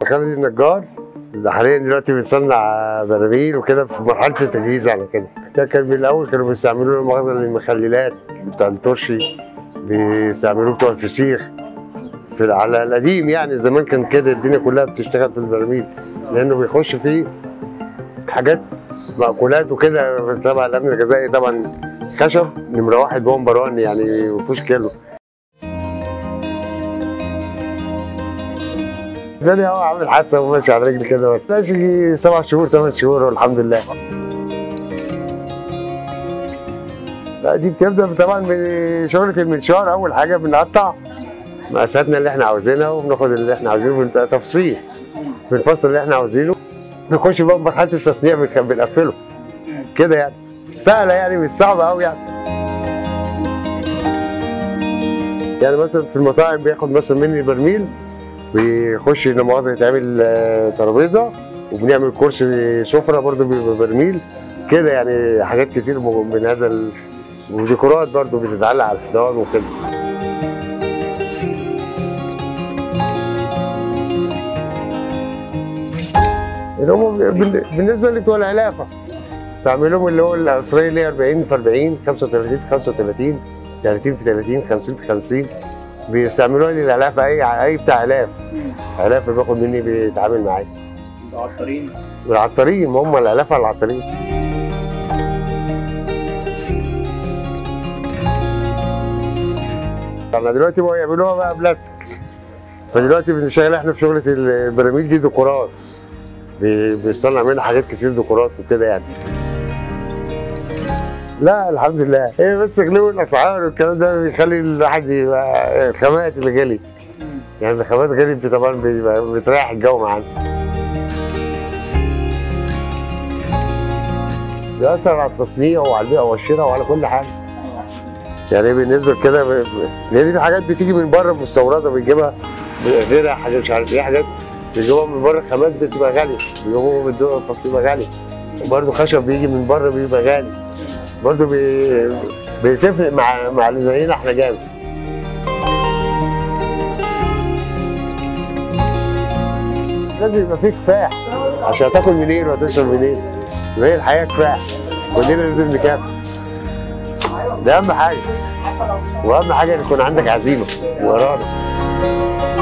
خالد النجار ده حاليا دلوقتي بيصنع براميل وكده في مرحله التجهيز على كده ده كان من الاول كانوا بيستعملوه مؤاخذه للمخللات بتاع الترشي بيستعملوه بتوع الفسيخ في على القديم يعني زمان كان كده الدنيا كلها بتشتغل في البراميل لانه بيخش فيه حاجات مأكولات وكده تبع الامن الغذائي طبعا خشب نمره واحد بومبر وان يعني مفيش كيلو بالي هو عامل حادثه وماشي على رجلي كده بس ماشي سبع شهور ثمان شهور والحمد لله لا دي بتبدا طبعا من شغله المنشار اول حاجه بنقطع مقاساتنا اللي احنا عاوزينها وبناخد اللي احنا عاوزينه من تفصيل بنفصل اللي احنا عاوزينه نخش بقى في مرحله التصنيع بنخ- بنقفله كده يعني سهله يعني مش صعبه قوي يعني يعني مثلا في المطاعم بياخد مثلا مني برميل بيخش لا مؤاخذه يتعمل آه، ترابيزه وبنعمل كرسي سفره برضه بيبقى برميل كده يعني حاجات كتير م- من هذا ال... وديكورات برضه بتتعلق على الحيطان وكده اللي هم بال- بالنسبه لبتوع العلافه بعملهم اللي هو القصريه اللي هي 40 في 40 35 في 35 30 في 30 50 في 50 بيستعملوها للعلافه اي اي بتاع علاف علاف بياخد مني بيتعامل معايا عطارين العطارين ما هم العلافه العطارين انا دلوقتي بقوا يعملوها بقى بلاستيك فدلوقتي بنشتغل احنا في شغله البراميل دي ديكورات بي- بيصنع منها حاجات كتير ديكورات وكده يعني لا الحمد لله هي بس غلو الاسعار والكلام ده بيخلي الواحد يبقى الخامات اللي غلي يعني الخامات غلي طبعا بيبقى بتريح الجو معانا بيأثر على التصنيع وعلى البيع والشراء وعلى كل حاجه يعني بالنسبه لكده ب- لان في حاجات بتيجي من بره مستورده بنجيبها غيرها حاجات مش عارف ايه حاجات بيجيبوها من بره خامات بتبقى غاليه بيجيبوها من الدول فبتبقى غاليه وبرده خشب بيجي من بره بيبقى غالي برضه بي... بتفرق مع مع اللي زينا احنا جامد لازم يبقى فيه كفاح عشان تاكل منين وتشرب منين يبقى هي الحياه كفاح كلنا لازم نكافح ده اهم حاجه واهم حاجه ان يكون عندك عزيمه واراده